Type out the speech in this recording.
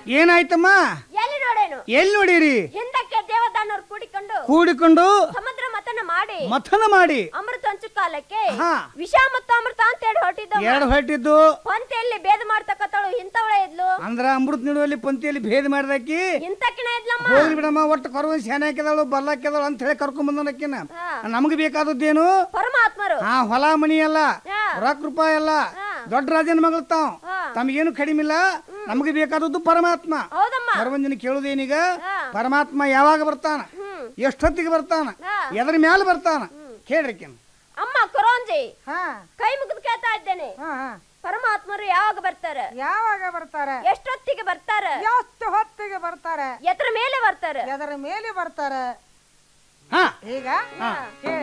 ಏನಾಯ್ತಮ್ಮ ಎಲ್ಲಿ ನೋಡೇನು ಎಲ್ಲಿ ನೋಡಿರಿ ಹಿಂದಕ್ಕೆ ದೇವದಾನವ್ರು ಕೂಡಿಕೊಂಡು ಕೂಡಿಕೊಂಡು ಸಮುದ್ರ ಮತನ ಮಾಡಿ ಮಥನ ಮಾಡಿ ಅಮೃತ ಹಂಚು ಕಾಲಕ್ಕೆ ಹಾ. ವಿಷ ಮತ್ತು ಅಮೃತ ಅಂತ ಹೇಳಿ ಹೊರಟಿದ್ದ ಎರಡು ಹೊಟ್ಟಿದ್ದು ಪಂತೆಯಲ್ಲಿ ಭೇದ ಮಾಡ್ತಕ್ಕತ್ತಳು ಇಂಥವಳೆ ಇದ್ಲು ಅಂದ್ರ ಅಮೃತ ನೀಡುವಲ್ಲಿ ಪಂಕ್ತಿಯಲ್ಲಿ ಭೇದ ಮಾಡಿದಾಕಿ ಇಂತಕಿನ ಇದ್ಲಮ್ಮ ಹೋಗ್ಲಿ ಬಿಡಮ್ಮ ಒಟ್ಟು ಕರುವನ್ ಶಾನೆ ಹಾಕಿದಳು ಬರ್ಲಾಕಿದಳು ಅಂತ ಹೇಳಿ ಕರ್ಕೊಂಡ್ ಬಂದನಕ್ಕಿನ ಹಾ. ನಮಗೆ ಬೇಕಾದದ್ದೇನು ಪರಮಾತ್ಮರು ಹಾ ಹೊಲ ಮನಿ ಅಲ್ಲ ಹಾ. ರೊಕ್ಕ ರೂಪಾಯಿ ಅಲ್ಲ ಹಾ. ದೊಡ್ಡ ರಾಜನ ಮಗಳು ತಾವ್ ಹಾ. ತಮಗೇನು ಕಡಿಮೆ ಇಲ್ಲ ನಮಗೆ ಬೇಕಾದದ್ದು ಪರಮಾತ್ಮ ಹೌದಮ್ಮ ಕರವಂಜನ ಕೇಳುದೇನೀಗ ಹಾ. ಪರಮಾತ್ಮ ಯಾವಾಗ ಬರ್ತಾನ ಹ್ಮ್ ಎಷ್ಟೊತ್ತಿಗೆ ಬರ್ತಾನ ಹಾ. ಎದ್ರ ಮ್ಯಾಲ ಬರ್ತಾನ ಕೇಳ್ರಿಕಿನ್ ಅಮ್ಮ ಕೊರೋಂಜಿ ಹಾ ಕೈ ಮುಗಿದು ಕೇಳ್ತಾ ಇದ್ದೇನೆ ಹಾ ಹಾ ಪರಮಾತ್ಮರು ಯಾವಾಗ ಬರ್ತಾರೆ ಯಾವಾಗ ಬರ್ತಾರೆ ಎಷ್ಟೊತ್ತಿಗೆ ಬರ್ತಾರೆ ಎಷ್ಟು ಹೊತ್ತಿಗೆ ಬರ್ತಾರೆ ಎತ್ರ ಮೇಲೆ ಬರ್ತಾರೆ ಎದರ ಮೇಲೆ ಬರ್ತಾರೆ ಹಾ ಈಗ ಹಾ. ಕೇಳಿ